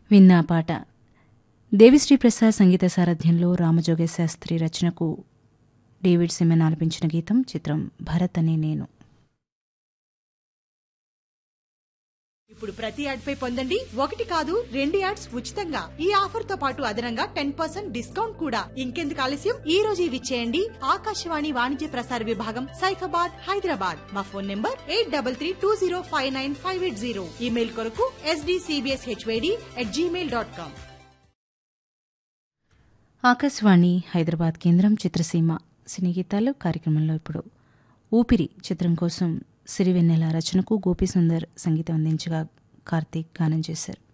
విన్న ఆ పాట దేవిశ్రీ ప్రసాద్ సంగీత సారథ్యంలో రామజోగ శాస్త్రి రచనకు డేవిడ్ సిమెన్ ఆలపించిన గీతం చిత్రం భరత్ అనే నేను ఇప్పుడు ప్రతి యాడ్ పై పొందండి ఒకటి కాదు రెండు యాడ్స్ ఉచితంగా ఈ ఆఫర్ తో పాటు అదనంగా టెన్ పర్సెంట్ డిస్కౌంట్ కూడా ఇంకెందుకు ఆలస్యం ఈ రోజు ఇవి చేయండి ఆకాశవాణి వాణిజ్య ప్రసార విభాగం సైఫాబాద్ హైదరాబాద్ మా phone number eight double three two zero five nine five eight zero email కొరకు SDCBS HYD at gmail dot com Akashvani Hyderabad కేంద్రం చిత్రసీమ సినీ గీతాలు కార్యక్రమంలో ఇప్పుడు ఊపిరి చిత్రం కోసం సిరివెన్నెల రచనకు గోపీసుందర్ సంగీతం అందించగా కార్తీక్ గానం చేశారు